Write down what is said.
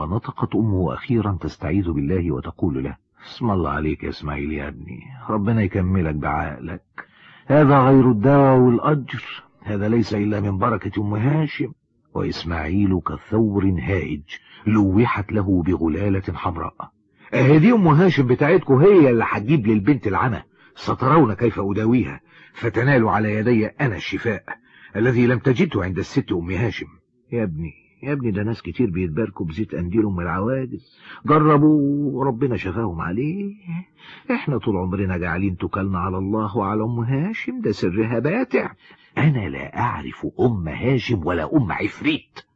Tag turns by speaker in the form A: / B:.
A: ونطقت أمه أخيرا تستعيذ بالله وتقول له اسم الله عليك يا اسماعيل يا ابني ربنا يكملك بعقلك هذا غير الدواء والأجر هذا ليس إلا من بركة أم هاشم وإسماعيل كثور هائج لوحت له بغلالة حمراء اهدي أم هاشم بتاعتكم هي اللي هتجيب للبنت العمى سترون كيف أداويها فتنال على يدي أنا الشفاء الذي لم تجده عند الست أم هاشم يا ابني يا ابني ده ناس كتير بيتباركوا بزيت قنديل أم العواجز جربوا وربنا شفاهم عليه احنا طول عمرنا جعلين توكلنا على الله وعلى أم هاشم ده سرها باتع أنا لا أعرف أم هاشم ولا أم عفريت